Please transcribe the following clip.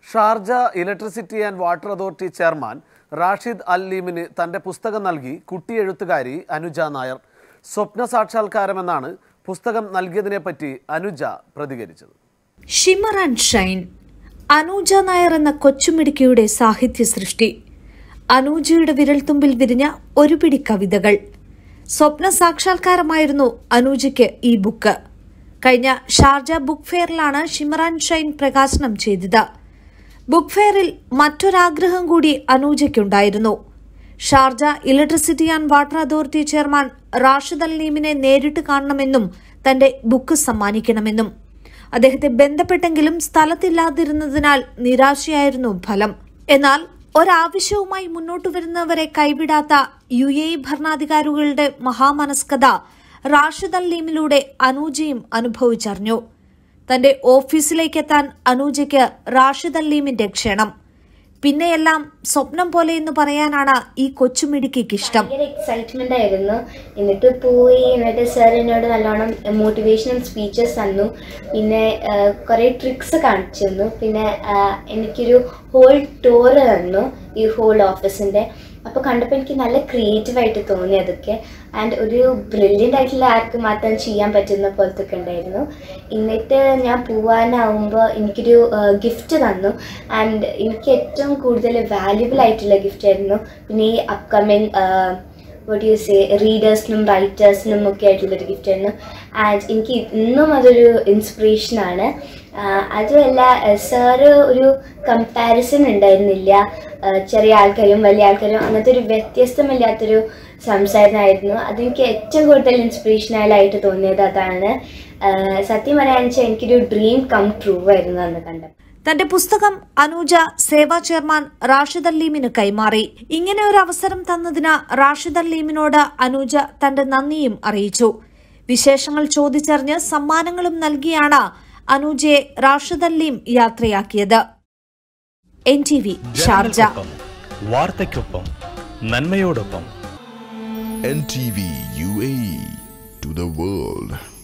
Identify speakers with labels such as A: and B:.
A: Sharjah electricity and water authority chairman Rashid Al ലീമിന് തന്റെ പുസ്തകം നൽകി കുട്ടിയെഴുത്തുകാരി അനുജ നായർ സ്വപ്ന സാക്ഷാത്കാരമെന്നാണ് പുസ്തകം നൽകിയതിനെപ്പറ്റി അനുജ പ്രതികരിച്ചത്
B: shimmer and shine Anuja Nair എന്ന കൊച്ചുമിടുക്കിയുടെ സാഹിത്യ സൃഷ്ടി അനൂജയുടെ വിരൽത്തുമ്പിൽ വിരിഞ്ഞ ഒരു പിടി കവിതകൾ സ്വപ്ന സാക്ഷാത്കാരമായിരുന്നു അനൂജയ്ക്ക് ഈ ബുക്ക് കഴിഞ്ഞ ഷാർജ ബുക്ക് ഫെയറിലാണ് ഷിമർ ആൻഡ് ഷൈൻ പ്രകാശനം ചെയ്തത് ബുക്ക് ഫെയറിൽ മറ്റൊരാഗ്രഹം കൂടി അനൂജയ്ക്കുണ്ടായിരുന്നു Sharjah electricity and water authority chairman Rashid Al നീമിനെ നേരിട്ട് കാണണമെന്നും തന്റെ ബുക്ക് സമ്മാനിക്കണമെന്നും അദ്ദേഹത്തെ ബന്ധപ്പെട്ടെങ്കിലും സ്ഥലത്തില്ലാതിരുന്നതിനാൽ നിരാശയായിരുന്നു ഫലം എന്നാൽ ഒരാവശ്യവുമായി മുന്നോട്ടു വരുന്നവരെ കൈവിടാത്ത യു എ ഇ ഭരണാധികാരികളുടെ മഹാമനസ്കത റാഷിദ് അൽ ലീമിലൂടെ അനൂജയും അനുഭവിച്ചറിഞ്ഞു തന്റെ ഓഫീസിലേക്കെത്താൻ അനൂജയ്ക്ക് റാഷിദ് അൽ ലീമിന്റെ ക്ഷണം പിന്നെയെല്ലാം സ്വപ്നം പോലെ എന്ന് പറയാനാണ് ഈ കൊച്ചുമിടുക്കിക്ക് ഇഷ്ടം
C: ഭയങ്കര എക്സൈറ്റ്മെന്റ് ആയിരുന്നു എന്നിട്ട് പോയി എന്നിട്ട് സാർ എന്നോട് നല്ലോണം മോട്ടിവേഷണൽ സ്പീച്ചസ് തന്നു പിന്നെ കുറേ ട്രിക്സ് കാണിച്ചു തന്നു പിന്നെ ആ, എനിക്കൊരു ഹോൾ ടൂർ തന്നു ഈ ഹോൾ ഓഫീസിൻ്റെ അപ്പോൾ കണ്ടപ്പോൾ എനിക്ക് നല്ല ക്രിയേറ്റീവ് ആയിട്ട് തോന്നി അതൊക്കെ ആൻഡ് ഒരു ബ്രില്യൻ്റ് ആയിട്ടുള്ള ആർക്ക് മാത്രം ചെയ്യാൻ പറ്റുന്ന പോലത്തെ ഒക്കെ ഉണ്ടായിരുന്നു എന്നിട്ട് ഞാൻ പോവാനാവുമ്പോൾ എനിക്കൊരു ഗിഫ്റ്റ് തന്നു ആൻഡ് എനിക്ക് ഏറ്റവും കൂടുതൽ വാല്യുബിൾ ആയിട്ടുള്ള ഗിഫ്റ്റ് ആയിരുന്നു പിന്നെ ഈ അപ്കമിങ് വട്ട് യു സേ റീഡേഴ്സിനും റൈറ്റേഴ്സിനും ഒക്കെ ആയിട്ടുള്ളൊരു ഗിഫ്റ്റ് ആയിരുന്നു ആൻഡ് എനിക്ക് ഇന്നും അതൊരു ഇൻസ്പിറേഷനാണ് അതുമല്ല സാറ് ഒരു കമ്പാരിസൺ ഉണ്ടായിരുന്നില്ല ആ, ചെറിയ ആൾക്കാരും വലിയ ആൾക്കാരും അങ്ങനത്തെ ഒരു വ്യത്യസ്തമില്ലാത്തൊരു സംസാരമായിരുന്നു അതെനിക്ക് ഏറ്റവും കൂടുതൽ ഇൻസ്പിറേഷനലായിട്ട് തോന്നിയത് അതാണ് ആ, സത്യം പറയാന്ന് വെച്ചാൽ എനിക്കൊരു ഡ്രീം കം ട്രൂ ആയിരുന്നു അന്ന് കണ്ടപ്പോൾ
B: തന്റെ പുസ്തകം അനൂജ സേവാ ചെയർമാൻ റാഷിദ് അല്ലീമിന് കൈമാറി ഇങ്ങനെ ഒരു അവസരം തന്നതിന് റാഷിദ് അല്ലീമിനോട് അനൂജ തന്റെ നന്ദിയും അറിയിച്ചു വിശേഷങ്ങൾ ചോദിച്ചറിഞ്ഞ് സമ്മാനങ്ങളും നൽകിയാണ് അനൂജയെ റാഷിദ് അല്ലീം യാത്രയാക്കിയത് എൻ ടി വി ഷാർജ
D: ജനങ്ങൾക്കൊപ്പം വാർത്തയ്ക്കൊപ്പം നന്മയോടൊപ്പം
E: NTV UAE to the world.